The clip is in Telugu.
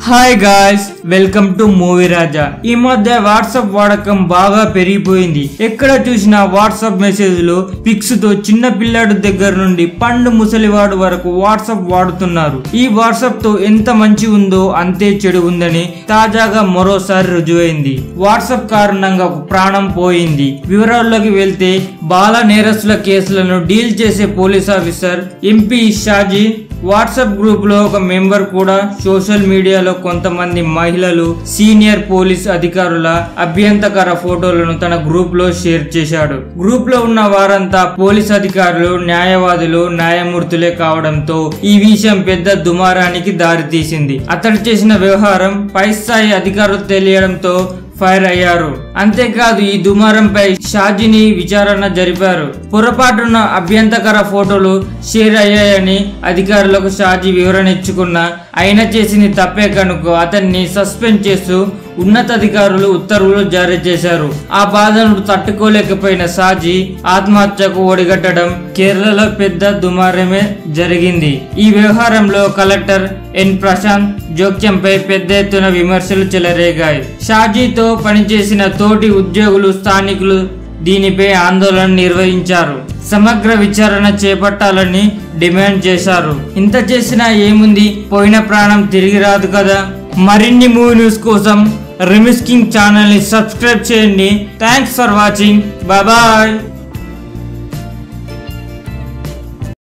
hi guys welcome to movie Raja ఈ మధ్య వాట్సాప్ వాడకం బాగా పెరిగిపోయింది ఎక్కడ చూసినా వాట్సాప్ మెసేజ్లు పిక్స్ తో చిన్న పిల్లాడు దగ్గర నుండి పండు ముసలివాడు వరకు వాట్సాప్ వాడుతున్నారు ఈ వాట్సాప్ తో ఎంత మంచి ఉందో అంతే చెడు ఉందని తాజాగా మరోసారి రుజువైంది వాట్సాప్ కారణంగా ఒక ప్రాణం పోయింది వివరాల్లోకి వెళ్తే బాల నేరస్తుల కేసులను డీల్ చేసే police officer MP Shaji WhatsApp group లో ఒక మెంబర్ కూడా సోషల్ మీడియాలో కొంతమంది మహిళలు సీనియర్ పోలీస్ అధికారుల అభ్యంతకర ఫోటోలను తన గ్రూప్ లో షేర్ చేశాడు గ్రూప్ లో ఉన్న వారంతా పోలీస్ అధికారులు న్యాయవాదులు న్యాయమూర్తులే కావడంతో ఈ విషయం పెద్ద దుమారానికి దారితీసింది అతడు చేసిన వ్యవహారం పై స్థాయి అధికారులు తెలియడంతో ఫైర్ అయ్యారు అంతేకాదు ఈ దుమారంపై షాజీని విచారణ జరిపారు పొరపాటున అభ్యంతకర ఫోటోలు షేర్ అయ్యాయని అధికారులకు షాజీ వివరణ ఇచ్చుకున్న అయినా చేసింది తప్పే కనుక అతన్ని సస్పెండ్ చేస్తూ ఉన్నతాధికారులు ఉత్తర్వులు జారీ చేశారు ఆ బాధను తట్టుకోలేకపోయిన సాజీ ఆత్మహత్యకు ఒడిగట్టడం కేరళలో పెద్ద దుమారమే జరిగింది ఈ వ్యవహారంలో కలెక్టర్ ఎన్ ప్రశాంత్ జోక్యంపై పెద్ద ఎత్తున విమర్శలు చెలరేగాయి షాజీతో పనిచేసిన తోటి ఉద్యోగులు స్థానికులు దీనిపై ఆందోళన నిర్వహించారు సమగ్ర విచారణ చేపట్టాలని డిమాండ్ చేశారు ఇంత చేసినా ఏముంది పోయిన ప్రాణం తిరిగి రాదు కదా మరిన్ని మూవీ న్యూస్ కోసం రిమిస్కింగ్ ఛానల్ ని సబ్స్క్రైబ్ చేయండి థ్యాంక్స్ ఫర్ వాచింగ్ బాయ్